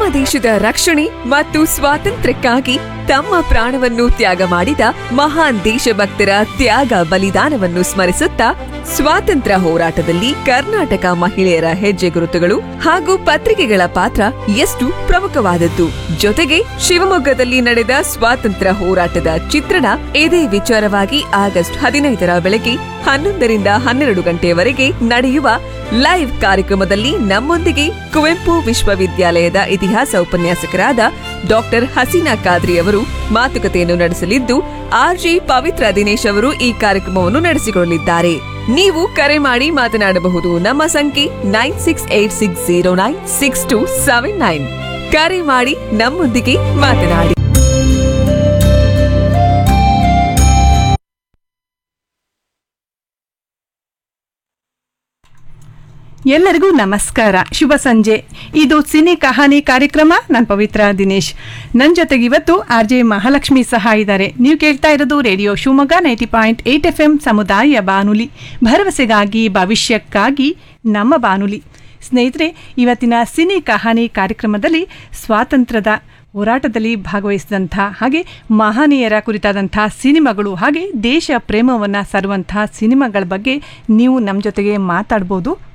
ದೇಶದ ರಕ್ಷಣೆ ಮತ್ತು ಸ್ವಾತಂತ್ರ್ಯಕ್ಕಾಗಿ ತಮ್ಮ ಪ್ರಾಣವನ್ನು ತ್ಯಾಗ ಮಾಡಿದ ಮಹಾನ್ ದೇಶಭಕ್ತರ ತ್ಯಾಗ ಬಲಿದಾನವನ್ನು ಸ್ಮರಿಸುತ್ತಾ ಸ್ವಾತಂತ್ರ್ಯ ಹೋರಾಟದಲ್ಲಿ ಕರ್ನಾಟಕ ಮಹಿಳೆಯರ ಹೆಜ್ಜೆ ಗುರುತುಗಳು ಹಾಗೂ ಪತ್ರಿಕೆಗಳ ಪಾತ್ರ ಎಷ್ಟು ಪ್ರಮುಖವಾದದ್ದು ಜೊತೆಗೆ ಶಿವಮೊಗ್ಗದಲ್ಲಿ ನಡೆದ ಸ್ವಾತಂತ್ರ್ಯ ಹೋರಾಟದ ಚಿತ್ರಣ ಇದೇ ವಿಚಾರವಾಗಿ ಆಗಸ್ಟ್ ಹದಿನೈದರ ಬೆಳಗ್ಗೆ ಹನ್ನೊಂದರಿಂದ ಹನ್ನೆರಡು ಗಂಟೆಯವರೆಗೆ ನಡೆಯುವ ಲೈವ್ ಕಾರ್ಯಕ್ರಮದಲ್ಲಿ ನಮ್ಮೊಂದಿಗೆ ಕುವೆಂಪು ವಿಶ್ವವಿದ್ಯಾಲಯದ ಇತಿಹಾಸ ಉಪನ್ಯಾಸಕರಾದ ಡಾಕ್ಟರ್ ಹಸೀನಾ ಖಾದ್ರಿ ಅವರು ಮಾತುಕತೆಯನ್ನು ನಡೆಸಲಿದ್ದು ಆರ್ಜಿ ಪವಿತ್ರ ದಿನೇಶ್ ಅವರು ಈ ಕಾರ್ಯಕ್ರಮವನ್ನು ನಡೆಸಿಕೊಳ್ಳಲಿದ್ದಾರೆ ನೀವು ಕರೆ ಮಾಡಿ ಮಾತನಾಡಬಹುದು ನಮ್ಮ ಸಂಖ್ಯೆ nine six eight six zero nine six two seven nine ಕರೆ ಮಾಡಿ ನಮ್ಮೊಂದಿಗೆ ಮಾತನಾಡಿ ಎಲ್ಲರಿಗೂ ನಮಸ್ಕಾರ ಶುಭ ಸಂಜೆ ಇದು ಸಿನಿ ಕಹಾನಿ ಕಾರ್ಯಕ್ರಮ ನಾನು ಪವಿತ್ರ ದಿನೇಶ್ ನನ್ನ ಜೊತೆಗೆ ಇವತ್ತು ಆರ್ ಜೆ ಮಹಾಲಕ್ಷ್ಮಿ ಸಹ ಇದ್ದಾರೆ ನೀವು ಕೇಳ್ತಾ ಇರೋದು radio Shivamogga ninety point eight F M ಸಮುದಾಯ ಬಾನುಲಿ ಭರವಸೆಗಾಗಿ ಭವಿಷ್ಯಕ್ಕಾಗಿ ನಮ್ಮ ಬಾನುಲಿ ಸ್ನೇಹಿತರೆ ಇವತ್ತಿನ ಸಿನಿ ಕಹಾನಿ ಕಾರ್ಯಕ್ರಮದಲ್ಲಿ ಸ್ವಾತಂತ್ರ್ಯದ ಹೋರಾಟದಲ್ಲಿ ಭಾಗವಹಿಸಿದಂಥ ಹಾಗೆ ಮಹನೀಯರ ಕುರಿತಾದಂಥ ಸಿನಿಮಾಗಳು ಹಾಗೆ ದೇಶ ಪ್ರೇಮವನ್ನು ಸಾರುವಂಥ ಸಿನಿಮಾಗಳ ಬಗ್ಗೆ ನೀವು ನಮ್ಮ ಜೊತೆಗೆ ಮಾತಾಡ್ಬೋದು